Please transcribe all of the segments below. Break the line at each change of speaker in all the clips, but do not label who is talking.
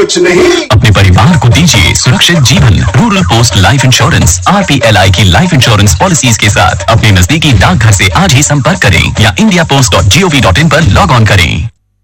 कुछ नहीं
अपने परिवार को दीजिए सुरक्षित जीवन rural post life insurance R की लाइफ इंश्योरेंस पॉलिसीज के साथ अपने नजदीकी डाकघर से आज ही संपर्क करें या India post dot G O V dot in पर लॉग ऑन करें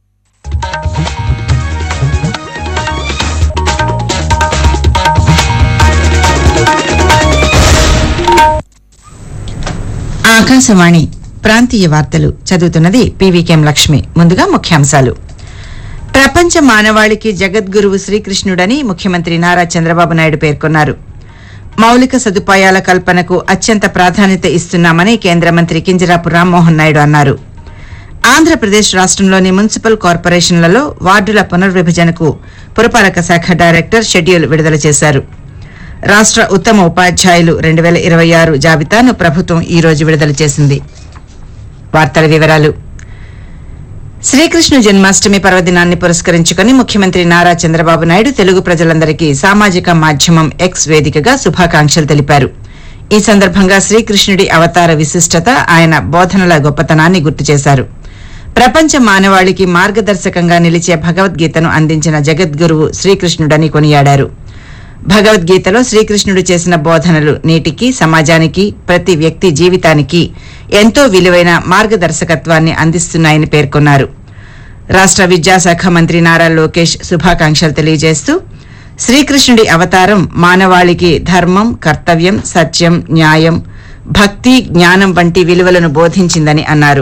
ఆకాశవాణి ప్రాంతీయ వార్తలు చదువుతున్నది పీవీకేం లక్ష్మి ముందుగా ముఖ్యాంశాలు ప్రపంచ మానవాళికి జగద్గురువు శ్రీకృష్ణుడని ముఖ్యమంత్రి నారా చంద్రబాబు నాయుడు పేర్కొన్నారు మౌలిక సదుపాయాల కల్పనకు అత్యంత ప్రాధాన్యత ఇస్తున్నామని కేంద్ర మంత్రి కింజరాపు రామ్మోహన్ నాయుడు అన్నారు ఆంధ్రప్రదేశ్ రాష్ట్రంలోని మున్సిపల్ కార్పొరేషన్లలో వార్డుల పునర్విభజనకు పురపాలక శాఖ డైరెక్టర్ షెడ్యూల్ విడుదల చేశారు రాష్ట్ర ఉత్తమ ఉపాధ్యాయులు రెండు వేల ఇరవై ఆరు జాబితాను ప్రభుత్వం ఈ రోజు విడుదల చేసింది వార్తల వివరాలు శ్రీకృష్ణ జన్మాష్టమి పర్వదినాన్ని పురస్కరించుకుని ముఖ్యమంత్రి నారా చంద్రబాబు నాయుడు తెలుగు ప్రజలందరికీ సామాజిక మాధ్యమం ఎక్స్ వేదికగా శుభాకాంక్షలు తెలిపారు ఈ సందర్భంగా శ్రీకృష్ణుడి అవతార విశిష్టత ఆయన బోధనల గొప్పతనాన్ని గుర్తు చేశారు ప్రపంచ మానవాళికి మార్గదర్శకంగా నిలిచే భగవద్గీతను అందించిన జగద్గురువు శ్రీకృష్ణుడని కొనియాడారు భగవద్గీతలో శ్రీకృష్ణుడు చేసిన బోధనలు నేటికి సమాజానికి ప్రతి వ్యక్తి జీవితానికి ఎంతో విలువైన మార్గదర్శకత్వాన్ని అందిస్తున్నాయని పేర్కొన్నారు రాష్ట్ర విద్యాశాఖ మంత్రి నారా లోకేష్ శుభాకాంక్షలు తెలియజేస్తూ శ్రీకృష్ణుడి అవతారం మానవాళికి ధర్మం కర్తవ్యం సత్యం న్యాయం భక్తి జ్ఞానం వంటి విలువలను బోధించిందని అన్నారు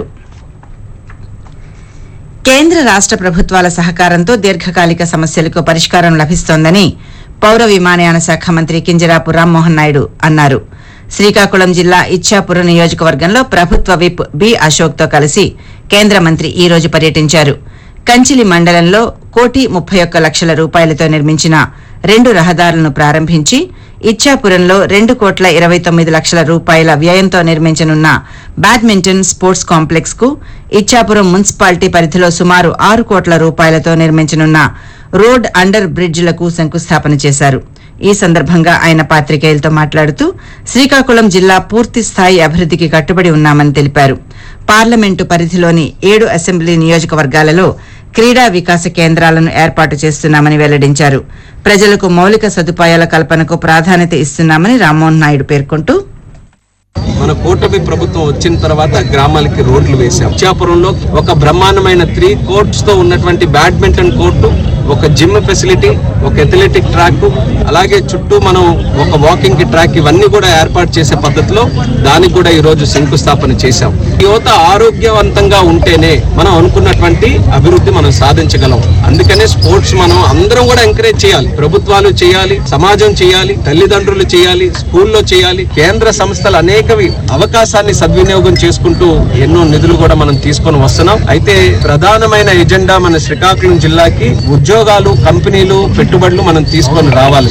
కేంద్ర రాష్ట్ర ప్రభుత్వాల సహకారంతో దీర్ఘకాలిక సమస్యలకు పరిష్కారం లభిస్తోందని పౌర విమానయాన శాఖ మంత్రి కింజరాపు రామ్మోహన్ నాయుడు అన్నారు శ్రీకాకుళం జిల్లా ఇచ్చాపురం నియోజకవర్గంలో ప్రభుత్వ విప్ బి అశోక్తో కలిసి కేంద్ర మంత్రి ఈ రోజు పర్యటించారు కంచిలి మండలంలో కోటి ముప్పై ఒక్క లక్షల రూపాయలతో నిర్మించిన రెండు రహదారులను ప్రారంభించి ఇచ్చాపురంలో రెండు కోట్ల ఇరవై తొమ్మిది లక్షల రూపాయల వ్యయంతో నిర్మించనున్న బ్యాడ్మింటన్ స్పోర్ట్స్ కాంప్లెక్స్ కు ఇచ్చాపురం మున్సిపాలిటీ పరిధిలో సుమారు ఆరు కోట్ల రూపాయలతో నిర్మించనున్న రోడ్ అండర్ బ్రిడ్జ్లకు శంకుస్థాపన చేశారు ఈ సందర్భంగా ఆయన పాత్రికేయులతో మాట్లాడుతూ శ్రీకాకుళం జిల్లా పూర్తి స్థాయి అభివృద్ధికి కట్టుబడి ఉన్నామని తెలిపారు పార్లమెంటు పరిధిలోని ఏడు అసెంబ్లీ నియోజకవర్గాలలో క్రీడా వికాస కేంద్రాలను ఏర్పాటు చేస్తున్నామని వెల్లడించారు ప్రజలకు మౌలిక సదుపాయాల కల్పనకు ప్రాధాన్యత ఇస్తున్నామని రామ్మోహన్ నాయుడు పేర్కొంటూ
మన కూటమి ప్రభుత్వం వచ్చిన తర్వాత గ్రామాలకి రోడ్లు వేశాం ఇచ్చాపురంలో ఒక బ్రహ్మాండమైన త్రీ కోర్ట్స్ తో ఉన్నటువంటి బ్యాడ్మింటన్ కోర్టు ఒక జిమ్ ఫెసిలిటీ ఒక ఎథ్లెటిక్ ట్రాక్ అలాగే చుట్టూ మనం ఒక వాకింగ్ కి ట్రాక్ ఇవన్నీ కూడా ఏర్పాటు చేసే పద్ధతిలో దానికి కూడా ఈ రోజు శంకుస్థాపన చేశాం యువత ఆరోగ్యవంతంగా ఉంటేనే మనం అనుకున్నటువంటి అభివృద్ధి మనం సాధించగలం అందుకనే స్పోర్ట్స్ మనం అందరం కూడా ఎంకరేజ్ చేయాలి ప్రభుత్వాలు చేయాలి సమాజం చేయాలి తల్లిదండ్రులు చేయాలి స్కూల్లో చేయాలి కేంద్ర సంస్థలు అనేకవి అవకాశాన్ని సద్వినియోగం చేసుకుంటూ ఎన్నో నిధులు కూడా మనం తీసుకొని వస్తున్నాం అయితే ప్రధానమైన ఎజెండా మన శ్రీకాకుళం జిల్లాకి ఉద్యోగాలు కంపెనీలు పెట్టుబడులు మనం తీసుకొని రావాలి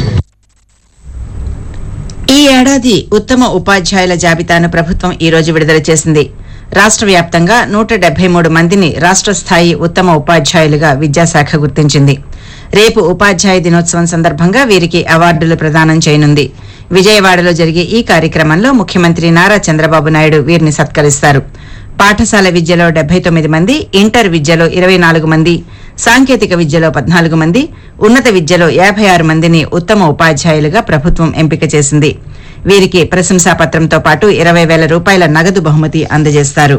ఈ ఏడాది ఉత్తమ ఉపాధ్యాయుల జాబితాను ప్రభుత్వం ఈ రోజు విడుదల చేసింది రాష్ట్ర వ్యాప్తంగా నూట డెబ్బై మూడు మందిని రాష్ట్ర స్థాయి ఉత్తమ ఉపాధ్యాయులుగా విద్యాశాఖ గుర్తించింది రేపు ఉపాధ్యాయ దినోత్సవం సందర్భంగా వీరికి అవార్డులు ప్రదానం చేయనుంది విజయవాడలో జరిగే ఈ కార్యక్రమంలో ముఖ్యమంత్రి నారా చంద్రబాబు నాయుడు వీరిని సత్కరిస్తారు పాఠశాల విద్యలో డెబ్బై తొమ్మిది మంది ఇంటర్ విద్యలో ఇరవై నాలుగు మంది సాంకేతిక విద్యలో పద్నాలుగు మంది ఉన్నత విద్యలో యాభై ఆరు మందిని ఉత్తమ ఉపాధ్యాయులుగా ప్రభుత్వం ఎంపిక చేసింది వీరికి ప్రశంసాపత్రంతో పాటు ఇరవై వేల రూపాయల నగదు బహుమతి అందజేస్తారు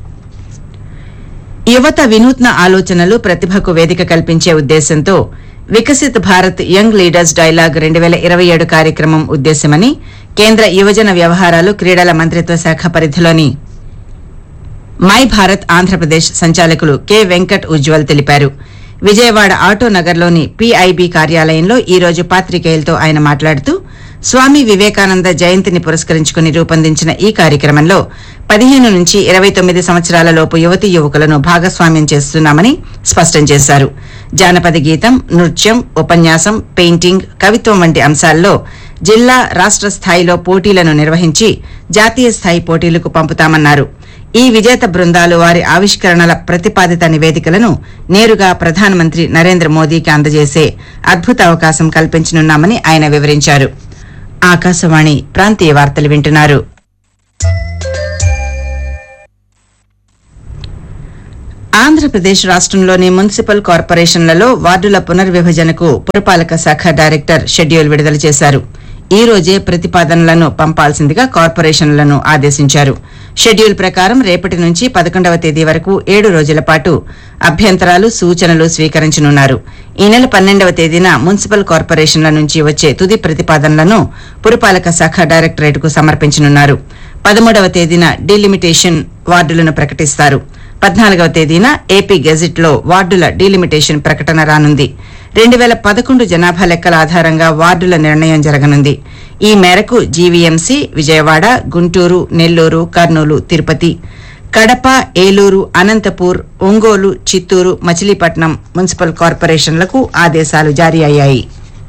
యువత వినూత్న ఆలోచనలు ప్రతిభకు వేదిక కల్పించే ఉద్దేశంతో Viksit Bharat young leaders dialogue రెండు వేల ఇరవై ఏడు కార్యక్రమం ఉద్దేశమని కేంద్ర యువజన వ్యవహారాలు క్రీడల మంత్రిత్వ శాఖ పరిధిలోని మై భారత్ ఆంధ్రప్రదేశ్ సంచాలకులు కె వెంకట్ ఉజ్వల్ తెలిపారు విజయవాడ ఆటో నగర్లోని పీఐబీ కార్యాలయంలో ఈ రోజు పాత్రికేయులతో ఆయన మాట్లాడుతూ స్వామి వివేకానంద జయంతిని పురస్కరించుకుని రూపొందించిన ఈ కార్యక్రమంలో పదిహేను నుంచి ఇరవై తొమ్మిది సంవత్సరాల లోపు యువతీ యువకులను భాగస్వామ్యం చేస్తున్నామని స్పష్టం చేశారు జానపద గీతం నృత్యం ఉపన్యాసం పెయింటింగ్ కవిత్వం వంటి అంశాల్లో జిల్లా రాష్ట్ర స్థాయిలో పోటీలను నిర్వహించి జాతీయ స్థాయి పోటీలకు పంపుతామన్నారు ఈ విజేత బృందాలు వారి ఆవిష్కరణల ప్రతిపాదిత నివేదికలను నేరుగా ప్రధానమంత్రి నరేంద్ర మోదీకి అందజేసే అద్భుత అవకాశం కల్పించనున్నామని ఆయన వివరించారు ఆకాశవాణి ప్రాంతీయ వార్తలు వింటున్నారు ఆంధ్రప్రదేశ్ రాష్ట్రంలోని మున్సిపల్ కార్పొరేషన్లలో వార్డుల పునర్విభజనకు పురపాలక శాఖ డైరెక్టర్ షెడ్యూల్ విడుదల చేశారు ఈ రోజే ప్రతిపాదనలను పంపాల్సిందిగా కార్పొరేషన్లను ఆదేశించారు షెడ్యూల్ ప్రకారం రేపటి నుంచి పదకొండవ తేదీ వరకు ఏడు రోజుల పాటు అభ్యంతరాలు సూచనలు స్వీకరించనున్నారు ఈ నెల పన్నెండవ తేదీన మున్సిపల్ కార్పొరేషన్ల నుంచి వచ్చే తుది ప్రతిపాదనలను పురపాలక శాఖ డైరెక్టరేట్కు సమర్పించనున్నారు పదమూడవ తేదీన డీలిమిటేషన్ వార్డులను ప్రకటిస్తారు పద్నాలుగవ తేదీన ఏపీ గెజిట్లో వార్డుల డీలిమిటేషన్ ప్రకటన రానుంది రెండు వేల పదకొండు జనాభా లెక్కల ఆధారంగా వార్డుల నిర్ణయం జరగనుంది ఈ మేరకు జీవీఎంసీ విజయవాడ గుంటూరు నెల్లూరు కర్నూలు తిరుపతి కడప ఏలూరు అనంతపూర్ ఒంగోలు చిత్తూరు మచిలీపట్నం మున్సిపల్ కార్పొరేషన్లకు ఆదేశాలు జారీ అయ్యాయి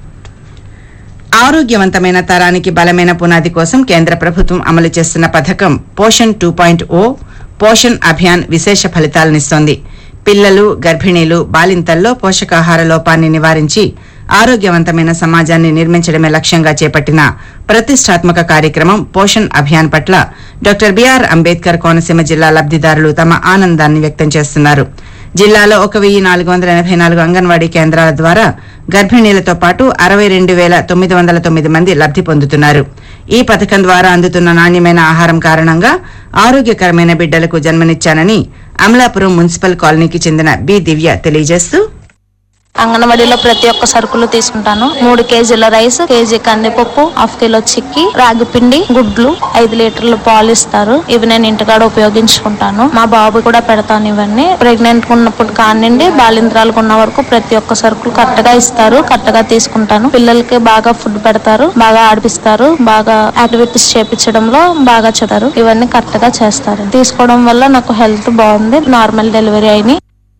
ఆరోగ్యవంతమైన తరానికి బలమైన పునాది కోసం కేంద్ర ప్రభుత్వం అమలు చేస్తున్న పథకం Poshan two point O Poshan Abhiyan విశేష ఫలితాలనిస్తోంది పిల్లలు గర్భిణీలు బాలింతల్లో పోషకాహార లోపాన్ని నివారించి ఆరోగ్యవంతమైన సమాజాన్ని నిర్మించడమే లక్ష్యంగా చేపట్టిన ప్రతిష్టాత్మక కార్యక్రమం పోషణ్ అభియాన్ పట్ల డాక్టర్ బిఆర్ అంబేద్కర్ కోనసీమ జిల్లా లబ్దిదారులు తమ ఆనందాన్ని వ్యక్తం చేస్తున్నారు జిల్లాలో ఒక వెయ్యి నాలుగు వందల ఎనభై నాలుగు అంగన్వాడీ కేంద్రాల ద్వారా గర్భిణీలతో పాటు అరవై రెండు వేల తొమ్మిది వందల తొమ్మిది మంది లబ్ది పొందుతున్నారు ఈ పథకం ద్వారా అందుతున్న నాణ్యమైన ఆహారం కారణంగా ఆరోగ్యకరమైన బిడ్డలకు జన్మనిచ్చానని అమలాపురం మున్సిపల్ కాలనీకి చెందిన బి దివ్య తెలియజేస్తూ
అంగన్వాడీలో ప్రతి ఒక్క సరుకులు తీసుకుంటాను మూడు కేజీల రైస్ కేజీ కందిపప్పు హాఫ్ కిలో చిక్కి రాగి పిండి గుడ్లు ఐదు లీటర్లు పాలు ఇస్తారు ఇవి నేను ఇంటికాడ ఉపయోగించుకుంటాను మా బాబు కూడా పెడతాను ఇవన్నీ ప్రెగ్నెంట్ ఉన్నప్పుడు కానివ్వండి బాలింత్రాలకు ఉన్న వరకు ప్రతి ఒక్క సరుకులు కరెక్ట్ గా ఇస్తారు కరెక్ట్ గా తీసుకుంటాను పిల్లలకి బాగా ఫుడ్ పెడతారు బాగా ఆడిపిస్తారు బాగా యాక్టివిటీస్ చేపించడంలో బాగా చెప్తారు ఇవన్నీ కరెక్ట్ గా చేస్తారు తీసుకోవడం వల్ల నాకు హెల్త్ బాగుంది నార్మల్ డెలివరీ అయినాయి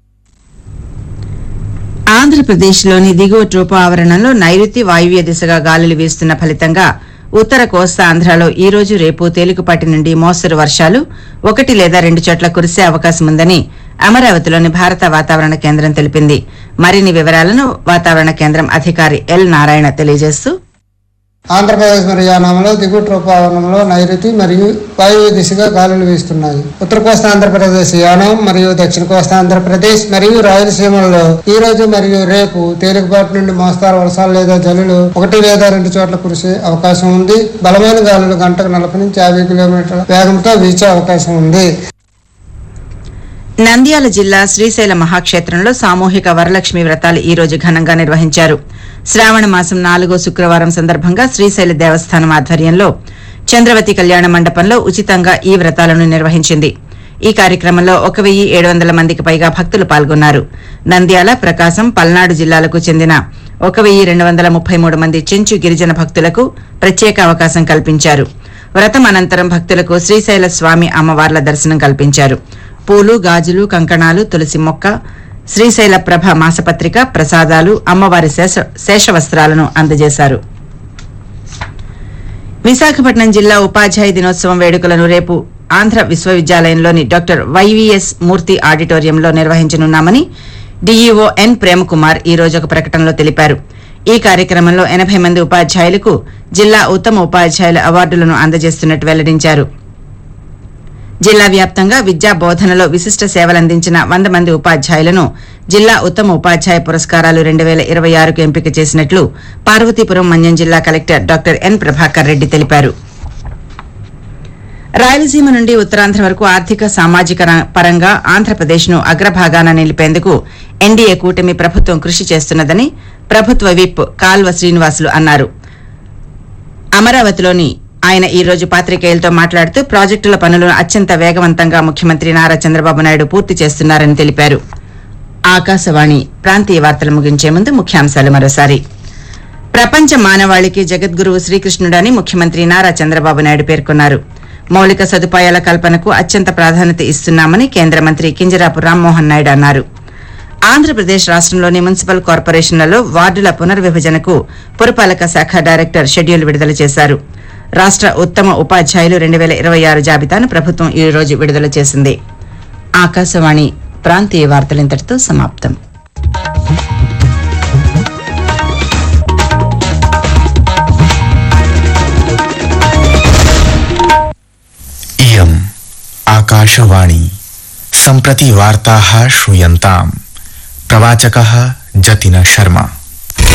ఆంధ్రప్రదేశ్లోని దిగువ ట్రోపో ఆవరణంలో నైరుతి వాయువ్య దిశగా గాలులు వీస్తున్న ఫలితంగా ఉత్తర కోస్తా ఆంధ్రాలో ఈ రోజు రేపు తేలికపాటి నుండి మోస్తరు వర్షాలు ఒకటి లేదా రెండు చోట్ల కురిసే అవకాశం ఉందని అమరావతిలోని భారత వాతావరణ కేంద్రం తెలిపింది మరిన్ని వివరాలను వాతావరణ కేంద్రం అధికారి ఎల్ నారాయణ తెలియజేస్తూ
ఆంధ్రప్రదేశ్ మరియు యానాంలో దిగువ ట్రోపావరణంలో నైరుతి మరియు వాయువ్య దిశగా గాలులు వీస్తున్నాయి ఉత్తర కోస్తా ఆంధ్రప్రదేశ్ యానం మరియు దక్షిణ కోస్తా ఆంధ్రప్రదేశ్ మరియు రాయలసీమల్లో ఈ రోజు మరియు రేపు తేలికపాటి నుండి మోస్తారు వర్షాలు లేదా జల్లులు ఒకటి లేదా రెండు చోట్ల కురిసే అవకాశం ఉంది బలమైన గాలులు గంటకు నలభై నుంచి యాభై కిలోమీటర్ల వేగంతో వీచే అవకాశం ఉంది
నంద్యాల జిల్లా శ్రీశైల మహాక్షేత్రంలో సామూహిక వరలక్ష్మి వ్రతాలు ఈ రోజు ఘనంగా నిర్వహించారు శ్రావణ మాసం నాలుగో శుక్రవారం సందర్భంగా శ్రీశైల దేవస్థానం ఆధ్వర్యంలో చంద్రవతి కళ్యాణ మండపంలో ఉచితంగా ఈ వ్రతాలను నిర్వహించింది ఈ కార్యక్రమంలో ఒక వెయ్యి ఏడు వందల మందికి పైగా భక్తులు పాల్గొన్నారు నంద్యాల ప్రకాశం పల్నాడు జిల్లాలకు చెందిన ఒక వెయ్యి రెండు వందల ముప్పై మూడు మంది చెంచు గిరిజన భక్తులకు ప్రత్యేక అవకాశం కల్పించారు వ్రతం అనంతరం భక్తులకు శ్రీశైల స్వామి అమ్మవార్ల దర్శనం కల్పించారు పూలు గాజులు కంకణాలు తులసి మొక్క శ్రీశైల ప్రభ మాసపత్రిక ప్రసాదాలు అమ్మవారి శేష శేషవస్త్రాలను అందజేశారు విశాఖపట్నం జిల్లా ఉపాధ్యాయ దినోత్సవం వేడుకలను రేపు ఆంధ్ర విశ్వవిద్యాలయంలోని డాక్టర్ వైవీఎస్ మూర్తి ఆడిటోరియంలో నిర్వహించనున్నామని డీఈఓ ఎన్ ప్రేమకుమార్ ఈ రోజు ఒక ప్రకటనలో తెలిపారు ఈ కార్యక్రమంలో ఎనభై మంది ఉపాధ్యాయులకు జిల్లా ఉత్తమ ఉపాధ్యాయుల అవార్డులను అందజేస్తున్నట్టు వెల్లడించారు జిల్లా వ్యాప్తంగా విద్యా బోధనలో విశిష్ట సేవలందించిన వంద మంది ఉపాధ్యాయులను జిల్లా ఉత్తమ ఉపాధ్యాయ పురస్కారాలు రెండు వేల ఇరవై ఆరుకు ఎంపిక చేసినట్లు పార్వతీపురం మన్యం జిల్లా collector doctor N Prabhakar Reddy తెలిపారు రాయలసీమ నుండి ఉత్తరాంధ్ర వరకు ఆర్థిక సామాజిక ర- పరంగా ఆంధ్రప్రదేశ్ను అగ్రభాగాన నిలిపేందుకు ఎన్డీఏ కూటమి ప్రభుత్వం కృషి చేస్తున్నదని ప్రభుత్వ విప్ కాల్వ శ్రీనివాసులు అన్నారు అమరావతిలోని ఆయన ఈ రోజు పాత్రికేయులతో మాట్లాడుతూ ప్రాజెక్టుల పనులను అత్యంత వేగవంతంగా ముఖ్యమంత్రి నారా చంద్రబాబు నాయుడు పూర్తి చేస్తున్నారని తెలిపారు ఆకాశవాణి ప్రాంతీయ వార్తలు ముగించే ముందు ముఖ్యాంశాలు మరోసారి ప్రపంచ మానవాళికి జగద్గురువు శ్రీకృష్ణుడని ముఖ్యమంత్రి నారా చంద్రబాబు నాయుడు పేర్కొన్నారు మౌలిక సదుపాయాల కల్పనకు అత్యంత ప్రాధాన్యత ఇస్తున్నామని కేంద్ర మంత్రి కింజరాపు రామ్మోహన్ నాయుడు అన్నారు ఆంధ్రప్రదేశ్ రాష్ట్రంలోని మున్సిపల్ కార్పొరేషన్లలో వార్డుల పునర్విభజనకు పురపాలక శాఖ డైరెక్టర్ షెడ్యూల్ విడుదల చేశారు రాష్ట్ర ఉత్తమ ఉపాధ్యాయులు రెండు వేల ఇరవై ఆరు జాబితాను ప్రభుత్వం ఈ రోజు విడుదల చేసింది ఆకాశవాణి ప్రాంతీయ వార్తలు ఇంతటితో సమాప్తం
इयम् आकाशवाणी सम्प्रति वार्ताः श्रूयन्ताम् प्रवाचकः जतिन शर्मा